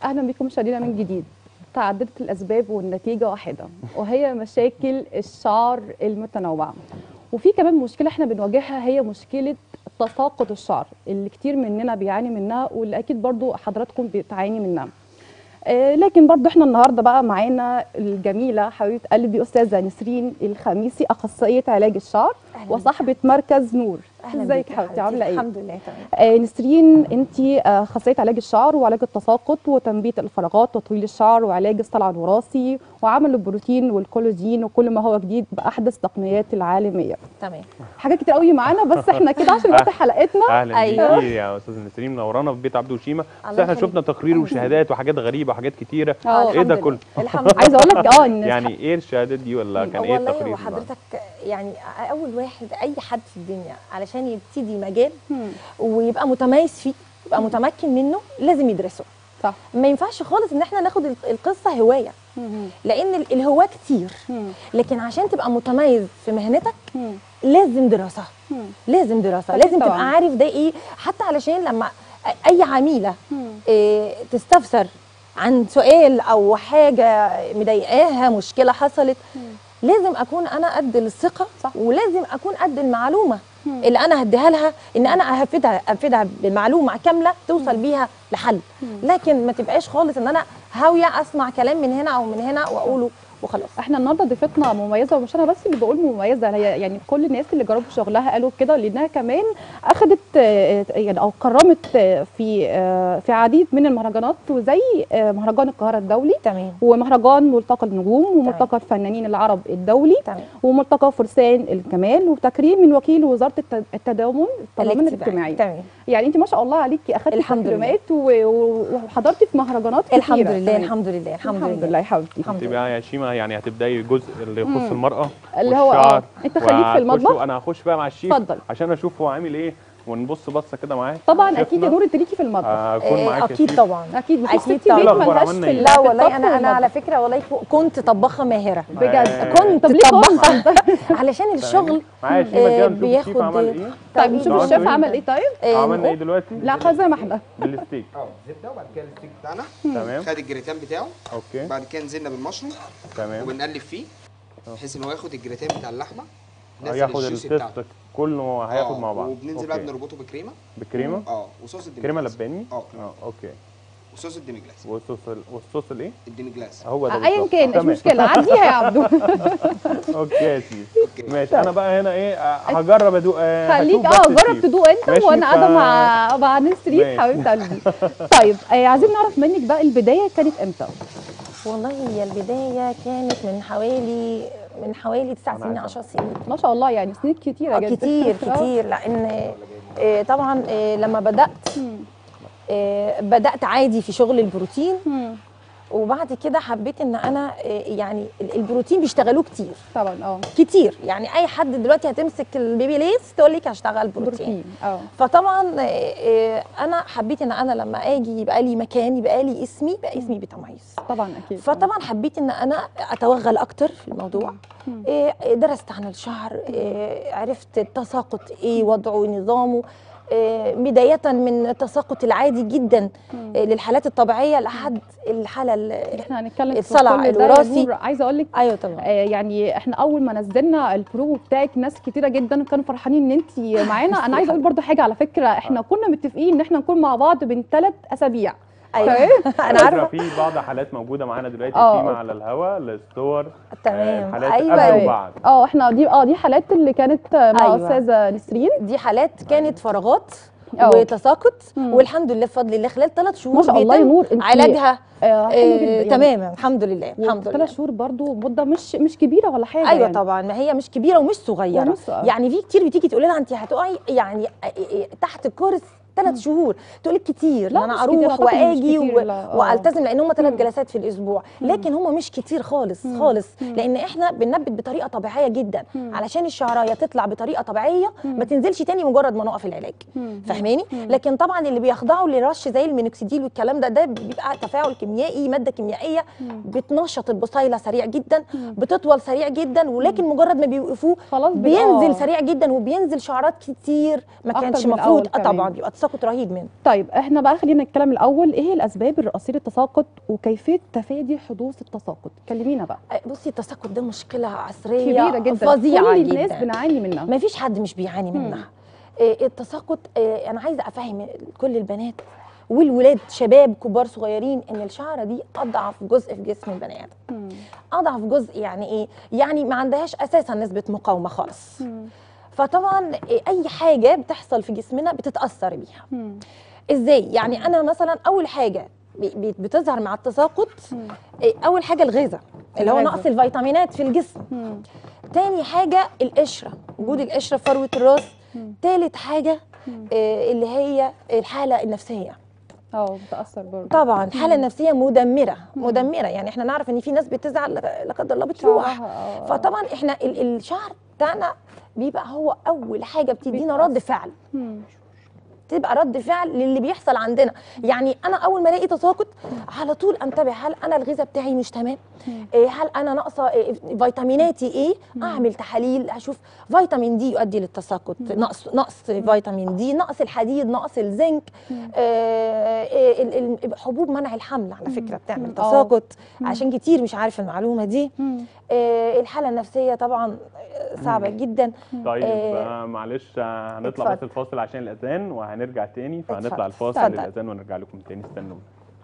اهلا بكم مشاهدينا من جديد تعددت الاسباب والنتيجه واحده وهي مشاكل الشعر المتنوعه وفي كمان مشكله احنا بنواجهها هي مشكله تساقط الشعر اللي كتير مننا بيعاني منها واللي اكيد برضو حضراتكم بتعاني منها آه، لكن برضو احنا النهارده بقى معانا الجميله حبيبه قلبي استاذه نسرين الخميسي اخصائيه علاج الشعر أهلاً وصاحبه مركز نور اهلا ازيك بيك يا حبيبتي عامله ايه الحمد لله تمام آه، نسرين انت اخصائيه علاج الشعر وعلاج التساقط وتنبيت الفراغات وتطويل الشعر وعلاج الصلع الوراثي وعمل البروتين والكولاجين وكل ما هو جديد باحدث التقنيات العالميه تمام حاجات كتير قوي معانا بس احنا كده عشان وقت حلقتنا اهلا أيوة. بيكي يا استاذ نسرين منورانا في بيت عبده وشيمه بس الله احنا يخليك. شفنا تقرير وشهادات وحاجات غريبه وحاجات كتيره اه ايه الحمد ده لله. كله الحمد لله عايزه اقول لك اه ان يعني ايه الشهادات دي ولا كان ايه والله التقرير وحضرتك يعني اول واحد اي حد في الدنيا علشان يبتدي مجال مم. ويبقى متميز فيه يبقى متمكن منه لازم يدرسه صح ما ينفعش خالص ان احنا ناخد ال- القصه هوايه مم. لان ال- الهواه كتير مم. لكن عشان تبقى متميز في مهنتك مم. لازم دراسه مم. لازم دراسه أكيد لازم طبعاً. تبقى عارف ده ايه حتى علشان لما اي عميله مم. إيه تستفسر عن سؤال او حاجه مضايقاها مشكله حصلت لازم اكون انا قد الثقه صح. ولازم اكون قد المعلومه مم. اللي انا هديها لها ان انا هفيدها افيدها بمعلومه كامله توصل بيها لحل لكن ما تبقاش خالص ان انا هاويه اسمع كلام من هنا او من هنا واقوله وخلاص احنا النهارده ضيفتنا مميزه ومش انا بس اللي بقول مميزه هي يعني كل الناس اللي جربوا شغلها قالوا كده لانها كمان اخذت آه، يعني او كرمت آه، في آه، في عديد من المهرجانات وزي آه، مهرجان القاهره الدولي تمام ومهرجان ملتقى النجوم وملتقى الفنانين العرب الدولي تمام وملتقى فرسان الكمال وتكريم من وكيل وزاره الت- التضامن التضامن الاجتماعي تمام يعني انت ما شاء الله عليكي اخذتي الحمد لله. تكريمات و- و- وحضرتي في مهرجانات كتيره الحمد لله كمان. الحمد لله الحمد الحمد لله لله يا حبيبتي الحمد انت لله بقى يا شيمه يعني هتبداي الجزء اللي يخص مم. المراه اللي هو اه والشعر انت خليك في وهتخش- المطبخ انا هخش بقى مع الشيف اتفضل. عشان اشوف هو عامل ايه ونبص بصه كده معاه طبعا شيفنا. اكيد يا نور انت ليكي في المطبخ هكون إيه، معاك يا اكيد شيف. طبعا اكيد مفيش أكيد ست طبعاً. بيت الأخبار ملهاش عملنا في إيه؟ ال- لا في والله الطبخ انا انا والمطبخ. على فكره والله كنت طباخه ماهره بجد آه. كنت طب ليه طباخه كنت علشان الشغل معايا شيمه كده آه، نشوف الشيف بياخد عمل ايه طيب نشوف نقعد الشيف نقول. عمل ايه طيب آه، عملنا ايه دلوقتي لا خلاص زي ما احنا بالستيك اه زبده وبعد كده الستيك بتاعنا تمام خد الجريتان بتاعه اوكي بعد كده نزلنا بالمشروم تمام وبنقلب فيه بحيث ان هو ياخد الجريتان بتاع اللحمه نزل هياخد الجوس بتاعته التست كله هياخد آه، مع بعض وبننزل بقى أوكي. بنربطه بكريمه بكريمه اه وصوص الديمي كريمه جلاس. لباني اه اه اوكي وصوص الديمي جلاس والصوص ال- والصوص الايه الديمي جلاس هو ده ايا بالظبط. كان مش تمام. مشكله عديها يا عبدو اوكي يا شيف اوكي ماشي انا بقى هنا ايه آه، هجرب ادوق آه، خليك هشوف اه بس جرب الشيف. تدوق انت ماشي، وانا ف- قاعده مع مع نسرين ماشي. حبيبه قلبي طيب آه عايزين نعرف منك بقى البدايه كانت امتى والله هي البدايه كانت من حوالي من حوالي 9 سنين 10 سنين ما شاء الله يعني سنين كتيره آه، جدا كتير آه. كتير لان آه، طبعا آه، لما بدات مم. آه، بدات عادي في شغل البروتين مم. وبعد كده حبيت ان انا آه، يعني ال- البروتين بيشتغلوه كتير طبعا اه كتير يعني اي حد دلوقتي هتمسك البيبي ليس تقول لك هشتغل بروتين بروتين اه فطبعا آه، آه، انا حبيت ان انا لما اجي يبقى لي مكان يبقى لي اسمي يبقى اسمي بتميز طبعا اكيد فطبعا حبيت ان انا اتوغل اكتر في الموضوع مم. إيه درست عن الشعر إيه عرفت التساقط ايه وضعه نظامه إيه بداية من التساقط العادي جدا مم. إيه للحالات الطبيعية لحد الحالة ال- احنا هنتكلم في الصلع كل ده يا الوراثي. نور. عايزه اقول لك ايوه طبعا آه، يعني احنا اول ما نزلنا البرومو بتاعك ناس كتيره جدا كانوا فرحانين ان انت معانا انا عايزه اقول برضو حاجه على فكره احنا كنا متفقين ان احنا نكون مع بعض من ثلاث اسابيع ايوه انا على فكرة عارفه في بعض حالات موجوده معانا دلوقتي آه. فيما على الهواء الصور تمام حالات ايوه قبل أيوة. وبعد اه احنا دي اه دي حالات اللي كانت آه، مع أيوة. استاذه نسرين دي حالات كانت فراغات أه. وتساقط مم. والحمد لله بفضل الله خلال ثلاث شهور ما شاء الله يا بيتم نور انت علاجها آه حلو آه جدا يعني. تماما الحمد لله الحمد لله ثلاث شهور برضو مده مش مش كبيره ولا حاجه ايوه يعني. طبعا ما هي مش كبيره ومش صغيره ونص، آه. يعني في كتير بتيجي تقول لها انت هتقعي يعني تحت الكورس ثلاث شهور تقول لك كتير لا، ان انا مش كتير، اروح أعتقد مش واجي كتير، و... لا، آه. والتزم لان هم ثلاث مم. جلسات في الاسبوع لكن هم مش كتير خالص مم. خالص مم. لان احنا بننبت بطريقه طبيعيه جدا مم. علشان الشعرايه تطلع بطريقه طبيعيه مم. ما تنزلش تاني مجرد ما نقف العلاج مم. فاهماني مم. لكن طبعا اللي بيخضعوا لرش زي المينوكسيديل والكلام ده ده بيبقى تفاعل كيميائي ماده كيميائيه مم. بتنشط البصيله سريع جدا مم. بتطول سريع جدا ولكن مجرد ما بيوقفوه خلاص بي- بينزل آه. سريع جدا وبينزل شعرات كتير ما أكتر كانش من مفروض الأول آه كمان. طبعا بيبقى تساقط رهيب منه طيب احنا بقى خلينا نتكلم الاول ايه هي الاسباب الرئيسيه للتساقط وكيفيه تفادي حدوث التساقط كلمينا بقى آه، بصي التساقط ده مشكله عصريه كبيره جدا فظيعه كل الناس جدا بنعاني منها ما فيش حد مش بيعاني مم. منها آه، التساقط آه، انا عايزه افهم كل البنات والولاد شباب كبار صغيرين ان الشعره دي اضعف جزء في جسم البني ادم مم. اضعف جزء يعني ايه يعني ما عندهاش اساسا نسبه مقاومه خالص مم. فطبعا آه، اي حاجه بتحصل في جسمنا بتتاثر بيها مم. ازاي يعني انا مثلا اول حاجه ب- ب- بتظهر مع التساقط مم. آه، اول حاجه الغذاء اللي هو الغذاء. نقص الفيتامينات في الجسم مم. تاني حاجة القشرة وجود القشرة في فروة الراس مم. تالت حاجة مم. آه، اللي هي الحالة النفسية اه بتاثر برضه طبعا الحالة النفسية مدمرة مدمرة يعني احنا نعرف ان في ناس بتزعل لا قدر الله بتروح شعرها، آه. فطبعا احنا ال- الشعر بتاعنا بيبقى هو اول حاجة بتدينا رد فعل مم. تبقى رد فعل للي بيحصل عندنا يعني انا اول ما الاقي تساقط على طول انتبه هل انا الغذاء بتاعي مش تمام إيه هل انا ناقصه إيه فيتاميناتي ايه اعمل تحاليل اشوف فيتامين دي يؤدي للتساقط نقص نقص فيتامين دي نقص الحديد نقص الزنك آه إيه ال- ال- حبوب منع الحمل على فكره بتعمل آه. تساقط عشان كتير مش عارف المعلومه دي مم. آه الحاله النفسيه طبعا آه، صعبه جدا طيب آه، آه معلش آه، هنطلع اتفضل. بس الفاصل عشان الاذان وهنرجع تاني فهنطلع اتفضل. الفاصل اتفضل. للاذان ونرجع لكم تاني استنوا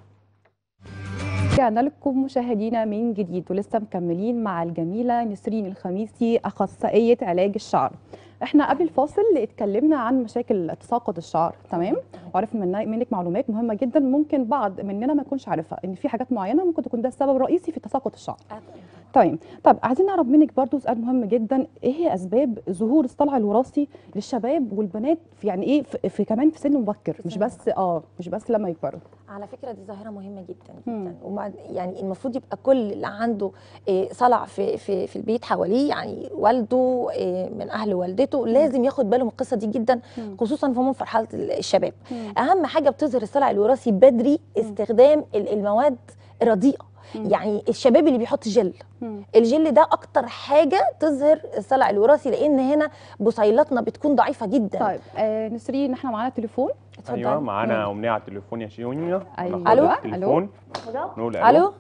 رجعنا لكم مشاهدينا من جديد ولسه مكملين مع الجميله نسرين الخميسي اخصائيه علاج الشعر احنا قبل الفاصل اتكلمنا عن مشاكل تساقط الشعر تمام وعرفنا من منك معلومات مهمه جدا ممكن بعض مننا ما يكونش عارفها ان في حاجات معينه ممكن تكون ده السبب الرئيسي في تساقط الشعر تمام طب عايزين نعرف منك برضو سؤال مهم جدا ايه هي اسباب ظهور الصلع الوراثي للشباب والبنات في يعني ايه في, في كمان في سن مبكر مش سن بس اه مش بس لما يكبروا على فكره دي ظاهره مهمه جدا مم. جدا وما يعني المفروض يبقى كل اللي عنده إيه، صلع في في في البيت حواليه يعني والده إيه، من اهل والدته لازم ياخد باله من القصه دي جدا مم. خصوصا في مرحله الشباب مم. اهم حاجه بتظهر الصلع الوراثي بدري استخدام ال- المواد الرديئه مم. يعني الشباب اللي بيحط جل مم. الجل ده اكتر حاجه تظهر الصلع الوراثي لان هنا بصيلاتنا بتكون ضعيفه جدا طيب آه نسرين احنا معانا تليفون اتفضل. ايوه معانا مم. امنيه على التليفون يا شيونيا أيوة. ناخد ألو؟ التليفون الو نقول الو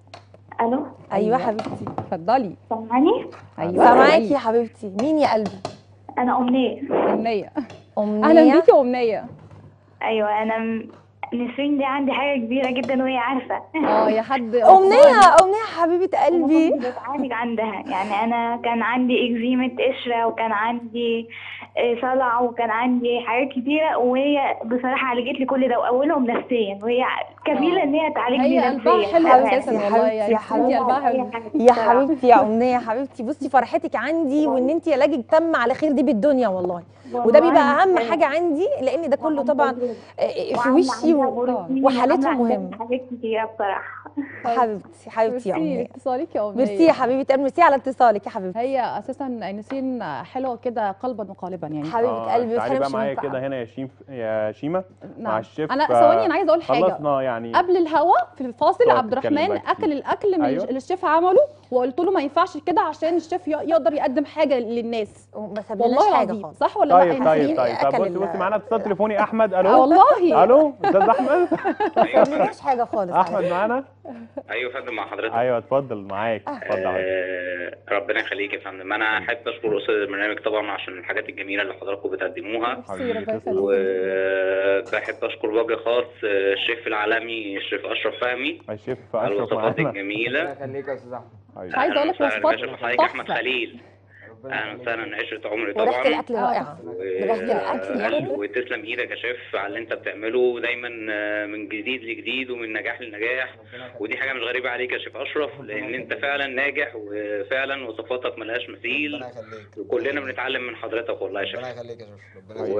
الو ايوه حبيبتي سامعني ايوه سامعاكي يا حبيبتي مين يا قلبي انا امنيه امنيه امنيه اهلا بيكي يا امنيه ايوه انا م- نسرين دي عندي حاجه كبيره جدا وهي عارفه اه يا حد امنيه امنيه حبيبه قلبي كنت بتعالج عندها يعني انا كان عندي اكزيمة قشره وكان عندي آه، صلع وكان عندي حاجات كتيره وهي بصراحه عالجت لي كل ده واولهم نفسيا وهي كفيله آه. ان هي تعالجني هي نفسيا قلبها حلو حبيبتي، اساسا حبيبتي، والله يا يعني حبيبتي. انتي قلبها حلو يا حبيبتي يا امنيه يا حبيبتي بصي فرحتك عندي وان انت علاجك تم على خير دي بالدنيا والله وده بيبقى اهم حاجه عندي لان ده كله طبعا آه، في وشي و... وحالتها مهمة. حاجات كتيره بصراحه حبيبتي حبيبتي يا ميرسي امنيه اتصالك يا امنيه ميرسي يا حبيبه قلبي ميرسي على اتصالك يا حبيبتي هي اساسا نسرين حلوه كده قلبا وقالبا يعني حبيبه آه، قلبي تعالي بقى بتحرمش معايا منك كده هنا يا شيم يا شيماء مع نعم الشيف انا آه، ثواني انا عايزه اقول حاجه خلصنا يعني قبل الهوا في الفاصل تقعد عبد تتكلم الرحمن بقى كتير. اكل الاكل من أيوة. اللي الشيف عمله وقلت له ما ينفعش كده عشان الشيف ي- يقدر يقدم حاجه للناس وما سابلناش والله حاجه العظيم خالص صح ولا لا طيب يا طيب نسرين؟ طيب طب أكل بصي ال- بصي معانا اتصال تليفوني احمد آه الو والله الو استاذ احمد ما سابلناش حاجه خالص احمد معانا ايوه يا فندم مع حضرتك ايوه اتفضل معاك اتفضل يا حبيبي. آه ربنا يخليك يا فندم انا احب اشكر اسره البرنامج طبعا عشان الحاجات الجميله اللي حضراتكم بتقدموها ميرسي، حبيبي ربنا تسلم. يخليك. وبحب اشكر بوجه خاص آه، الشيف العالمي الشيف اشرف فهمي الشيف على اشرف الوصفات معانا الجميله ربنا يخليك يا استاذ احمد حبيبي. مش عايزه اقول لك أهلاً وسهلاً وصفات باشا حضرتك احمد تحفه خليل ربنا اهلا يخليك وسهلا عشره عمري وريحه طبعا الاكل رائعه و- ريحة الأكل يا آه، رب. وتسلم ايدك يا شيف على اللي انت بتعمله دايما آه، من جديد لجديد ومن نجاح لنجاح ربنا يخليك ودي حاجه مش غريبه عليك يا شيف اشرف لان انت فعلا ناجح وفعلا وصفاتك ملهاش مثيل ربنا يخليك وكلنا بنتعلم من حضرتك والله يا شيف ربنا يخليك يا شيخ ربنا يخليك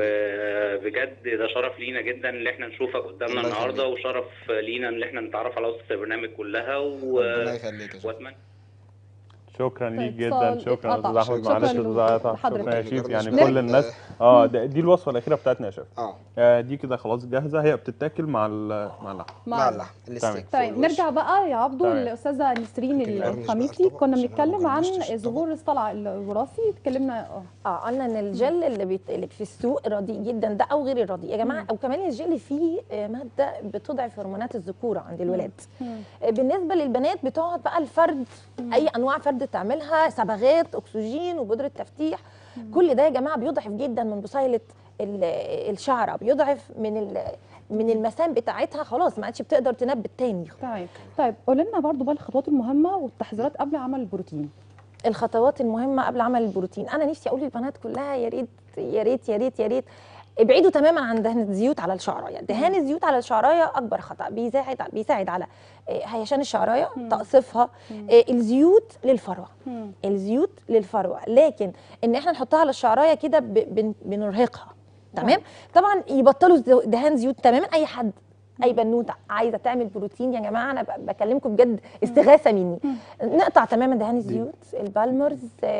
وبجد ده شرف لينا جدا ان احنا نشوفك قدامنا الله النهارده يخليك. وشرف لينا ان احنا نتعرف على وسط البرنامج كلها و... ربنا يخليك يا شيخ واتمنى شكرا ليك طيب، جدا اتصال شكرا اتقطع. استاذ احمد شكراً معلش ل- استاذ أحمد. لحضرتك. شكرا يا شيف يعني نرجع- كل الناس اه ده- دي الوصفه الاخيره بتاعتنا يا شيف اه آه، دي كده خلاص جاهزه هي بتتاكل مع ال- مع اللحم مع اللحم الستيك طيب فوق الوش. نرجع بقى يا عبدو تمام. الاستاذه نسرين القرنش الخميسي بقى الطبق كنا عشان بنتكلم أنا عن ما قرنشتش الطبق. ظهور الصلع الوراثي اتكلمنا اه اه قلنا ان الجل اللي, بيت... اللي في السوق رديء جدا ده او غير الرديء يا جماعه او كمان الجل فيه آه، ماده بتضعف هرمونات الذكوره عند الولاد آه، بالنسبه للبنات بتقعد بقى الفرد اي انواع فرد تعملها صبغات اكسجين وبودره تفتيح كل ده يا جماعه بيضعف جدا من بصيله ال- الشعره بيضعف من ال... من المسام بتاعتها خلاص ما عادش بتقدر تنبت تاني طيب طيب قول لنا برضو بقى الخطوات المهمه والتحذيرات قبل عمل البروتين الخطوات المهمه قبل عمل البروتين انا نفسي اقول للبنات كلها يا ريت يا ريت يا ريت يا ريت ابعدوا تماما عن دهن الزيوت على الشعرايه دهان الزيوت على الشعرايه اكبر خطا بيساعد بيساعد على آه، هيشان الشعرايه تقصيفها آه، الزيوت للفروه الزيوت للفروه لكن ان احنا نحطها على الشعرايه كده ب- بن- بنرهقها تمام طبعا يبطلوا زو- دهان زيوت تماما اي حد اي بنوته عايزه تعمل بروتين يا جماعه انا ب- بكلمكم بجد استغاثه مني نقطع تماما دهان الزيوت البالمرز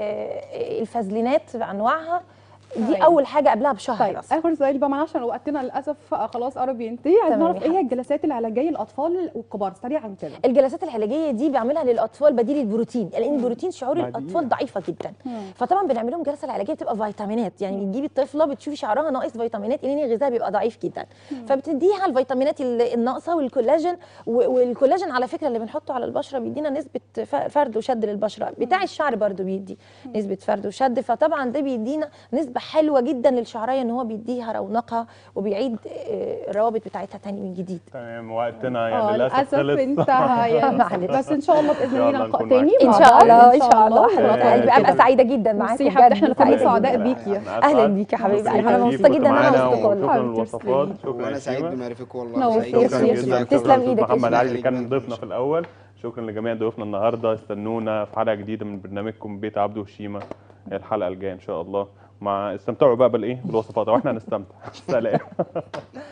آه، الفازلينات بانواعها دي طيب. اول حاجه قبلها بشهر طيب بس. اخر سؤال بقى معانا عشان وقتنا للاسف خلاص قرب ينتهي عايز تمام نعرف يا ايه هي حبيبتي. الجلسات العلاجيه للاطفال والكبار سريعا كده الجلسات العلاجيه دي بعملها للاطفال بديل البروتين لان البروتين شعور بديل. الاطفال ضعيفه جدا مم. فطبعا بنعمل لهم جلسه العلاجيه بتبقى فيتامينات يعني بتجيبي الطفله بتشوفي شعرها ناقص فيتامينات لان الغذاء بيبقى ضعيف جدا فبتديها الفيتامينات ال- الناقصه والكولاجين و- والكولاجين على فكره اللي بنحطه على البشره بيدينا نسبه ف- فرد وشد للبشره بتاع الشعر برضو بيدي نسبه فرد وشد فطبعا ده بيدينا نسبه حلوه جدا للشعريه ان هو بيديها رونقها وبيعيد آه، الروابط بتاعتها تاني من جديد تمام وقتنا اه يعني للاسف للاسف خلص انتهى يعني معلش. بس ان شاء الله باذن شاء الله الله لقاء نكون تاني معاكم. ان مع شاء بعض. الله ان شاء الله حلوة حلوة قلبي كده. ابقى سعيده جدا معاكم ميرسي يا حبيبتي، بجد احنا كنا سعيدة سعداء جداً. بيكي اهلا بيك يا حبيبي شكراً انا ليك مبسوطه جدا ان معانا انا وسط وشكرا كله للوصفات شكرا وانا يا سعيد شيماء. بمعرفتكم والله نور. سعيد شكرا تسلم جدا تسلم شكرا إيدك يا محمد شيماء. علي اللي كان ضيفنا في الاول شكرا لجميع ضيوفنا النهارده استنونا في حلقه جديده من برنامجكم بيت عبده وشيماء الحلقه الجايه ان شاء الله مع استمتعوا بقى بالايه بالوصفات واحنا هنستمتع سلام